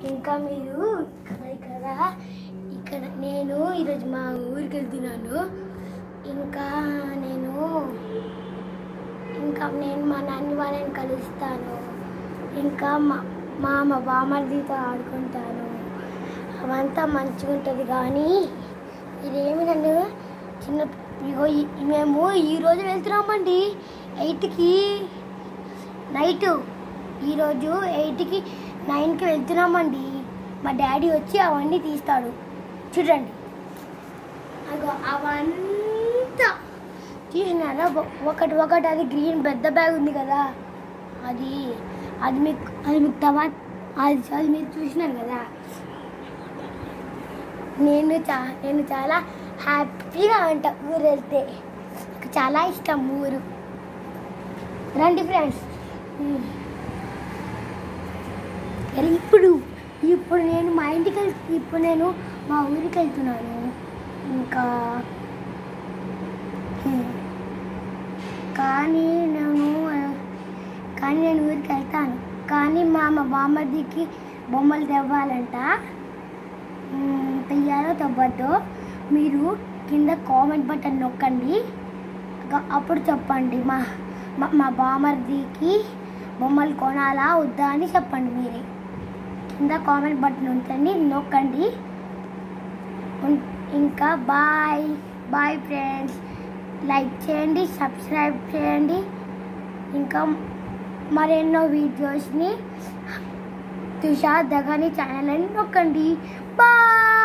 ఇంకా మీరు ఇక్కడ ఇక్కడ ఇక్కడ నేను ఈరోజు మా ఊరికి వెళ్తున్నాను ఇంకా నేను ఇంకా నేను మా నాన్న వాళ్ళని కలుస్తాను ఇంకా మా మా మా బామర్దితో ఆడుకుంటాను అవంతా మంచిగా ఉంటుంది కానీ ఇదేమి నన్ను చిన్న ఇగో ఈ- మేము ఈరోజు వెళ్తున్నామండి ఎయిట్కి నైట్ ఈరోజు ఎయిట్కి నైన్కి వెళ్తున్నామండి మా డాడీ వచ్చి అవన్నీ తీస్తాడు చూడండి అగో అవంతా తీసినారా ఒ- ఒకటి ఒకటి అది గ్రీన్ పెద్ద బ్యాగ్ ఉంది కదా అది అది మీకు అది మీకు తవా అది అది మీరు చూసినారు కదా నేను చా నేను చాలా హ్యాపీగా ఉంటా ఊరు వెళ్తే నాకు చాలా ఇష్టం ఊరు రండి ఫ్రెండ్స్ ఇప్పుడు ఇప్పుడు నేను మా ఇంటికి వెళ్ ఇప్పుడు నేను మా ఊరికి వెళ్తున్నాను ఇంకా హ్మ్. కానీ నేను కానీ నేను ఊరికి వెళ్తాను కానీ మా మా బామ్మర్దికి బొమ్మలు తెవ్వాలంట మ్మ్, తెయ్యాలో తెవ్వద్దో మీరు కింద కామెంట్ బటన్ నొక్కండి గ- అప్పుడు చెప్పండి మా మా- మా బామర్దికి బొమ్మలు కొనాలా వద్దా అని చెప్పండి మీరే కింద కామెంట్ బటన్ ఉంటుంది నొక్కండి ఉన్- ఇంకా బాయ్ బాయ్ ఫ్రెండ్స్ లైక్ చేయండి సబ్స్క్రైబ్ చేయండి ఇంకా మరెన్నో వీడియోస్ని తుషార్ దగాని ఛానల్ అని నొక్కండి బాయ్